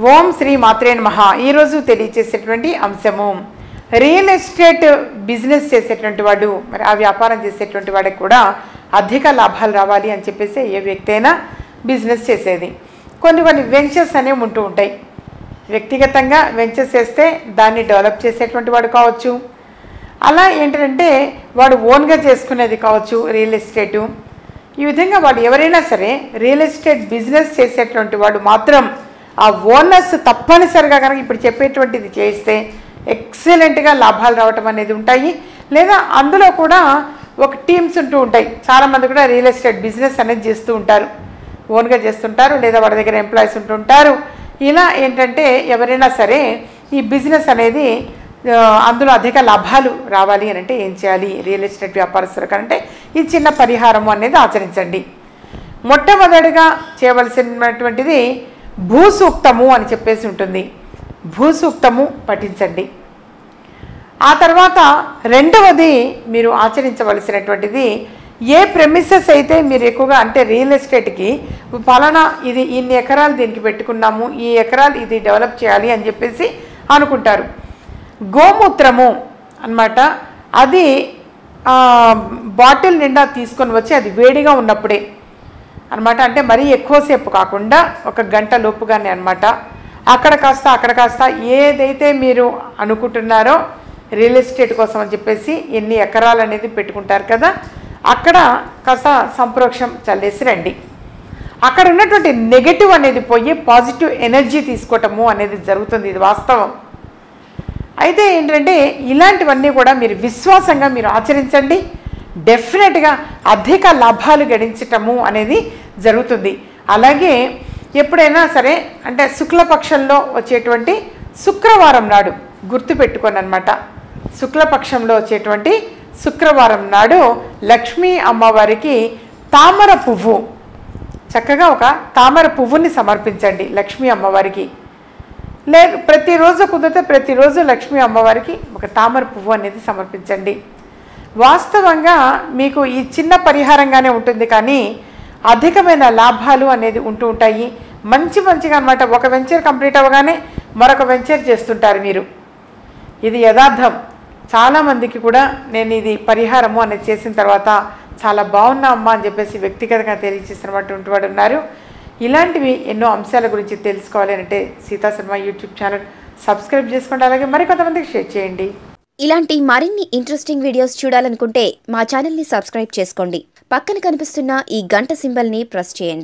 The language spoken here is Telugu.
ఓం శ్రీ మాత్రే నమః ఈరోజు తెలియచేసేటువంటి అంశము రియల్ ఎస్టేట్ బిజినెస్ చేసేటువంటి వాడు మరి ఆ వ్యాపారం చేసేటువంటి వాడికి కూడా అధిక లాభాలు రావాలి అని చెప్పేసి ఏ వ్యక్తి అయినా బిజినెస్ చేసేది కొన్ని కొన్ని వెంచర్స్ అనేవి ఉంటూ ఉంటాయి వ్యక్తిగతంగా వెంచర్స్ చేస్తే దాన్ని డెవలప్ చేసేటువంటి వాడు కావచ్చు అలా ఏంటంటే వాడు ఓన్గా చేసుకునేది కావచ్చు రియల్ ఎస్టేటు ఈ విధంగా వాడు ఎవరైనా సరే రియల్ ఎస్టేట్ బిజినెస్ చేసేటువంటి వాడు మాత్రం ఆ ఓనర్స్ తప్పనిసరిగా కనుక ఇప్పుడు చెప్పేటువంటిది చేస్తే ఎక్సలెంట్గా లాభాలు రావటం అనేది ఉంటాయి లేదా అందులో కూడా ఒక టీమ్స్ ఉంటూ ఉంటాయి చాలామంది కూడా రియల్ ఎస్టేట్ బిజినెస్ అనేది చేస్తూ ఉంటారు ఓన్గా చేస్తుంటారు లేదా వాడి దగ్గర ఎంప్లాయీస్ ఉంటుంటారు ఇలా ఏంటంటే ఎవరైనా సరే ఈ బిజినెస్ అనేది ఆ, అందులో అధిక లాభాలు రావాలి అని అంటే ఏం చేయాలి రియల్ ఎస్టేట్ వ్యాపారస్తులకు అంటే ఈ చిన్న పరిహారము అనేది ఆచరించండి మొట్టమొదటిగా చేయవలసినటువంటిది భూసూక్తము అని చెప్పేసి ఉంటుంది భూసూక్తము పఠించండి ఆ తర్వాత రెండవది మీరు ఆచరించవలసినటువంటిది ఏ ప్రెమిసెస్ అయితే మీరు ఎక్కువగా అంటే రియల్ ఎస్టేట్కి ఫలానా ఇది ఇన్ని ఎకరాలు దీనికి పెట్టుకున్నాము ఈ ఎకరాలు ఇది డెవలప్ చేయాలి అని చెప్పేసి అనుకుంటారు గోమూత్రము అన్నమాట అది ఆ, బాటిల్ నిండా తీసుకొని వచ్చి అది వేడిగా ఉన్నప్పుడే అనమాట అంటే మరీ ఎక్కువసేపు కాకుండా ఒక గంట లోపుగానే అనమాట అక్కడ కాస్త అక్కడ కాస్త ఏదైతే మీరు అనుకుంటున్నారో రియల్ ఎస్టేట్ కోసం అని చెప్పేసి ఎన్ని ఎకరాలు అనేది పెట్టుకుంటారు కదా అక్కడ కాస్త సంప్రోక్షం చల్లేసి రండి అక్కడ ఉన్నటువంటి నెగటివ్ అనేది పోయి పాజిటివ్ ఎనర్జీ తీసుకోవటము అనేది జరుగుతుంది ఇది వాస్తవం అయితే ఏంటంటే ఇలాంటివన్నీ కూడా మీరు విశ్వాసంగా మీరు ఆచరించండి డెఫినెట్గా అధిక లాభాలు గడించటము అనేది జరుగుతుంది అలాగే ఎప్పుడైనా సరే అంటే శుక్లపక్షంలో వచ్చేటువంటి శుక్రవారం నాడు గుర్తుపెట్టుకోండి అనమాట శుక్లపక్షంలో వచ్చేటువంటి శుక్రవారం నాడు లక్ష్మీ అమ్మవారికి తామర పువ్వు చక్కగా ఒక తామర పువ్వుని సమర్పించండి లక్ష్మీ అమ్మవారికి లేదు ప్రతిరోజు కుదిరితే ప్రతిరోజు లక్ష్మీ అమ్మవారికి ఒక తామర పువ్వు అనేది సమర్పించండి వాస్తవంగా మీకు ఈ చిన్న పరిహారంగానే ఉంటుంది కానీ అధికమైన లాభాలు అనేది ఉంటూ ఉంటాయి మంచి మంచిగా అనమాట ఒక వెంచర్ కంప్లీట్ అవ్వగానే మరొక వెంచర్ చేస్తుంటారు మీరు ఇది యథార్థం చాలామందికి కూడా నేను ఇది పరిహారము అనేది చేసిన తర్వాత చాలా బాగున్నా అమ్మా అని చెప్పేసి వ్యక్తిగతంగా తెలియజేసినటువంటి వాడు ఉన్నారు ఇలాంటివి ఎన్నో అంశాల గురించి తెలుసుకోవాలి అంటే Seetha Sharma YouTube channel subscribe చేసుకోండి అలాగే మరికొంతమందికి షేర్ చేయండి ఇలాంటి మరిన్ని ఇంట్రెస్టింగ్ వీడియోస్ చూడాలనుకుంటే మా ఛానల్ని సబ్స్క్రైబ్ చేసుకోండి పక్కన కనిపిస్తున్న ఈ గంట సింబల్ని ప్రెస్ చేయండి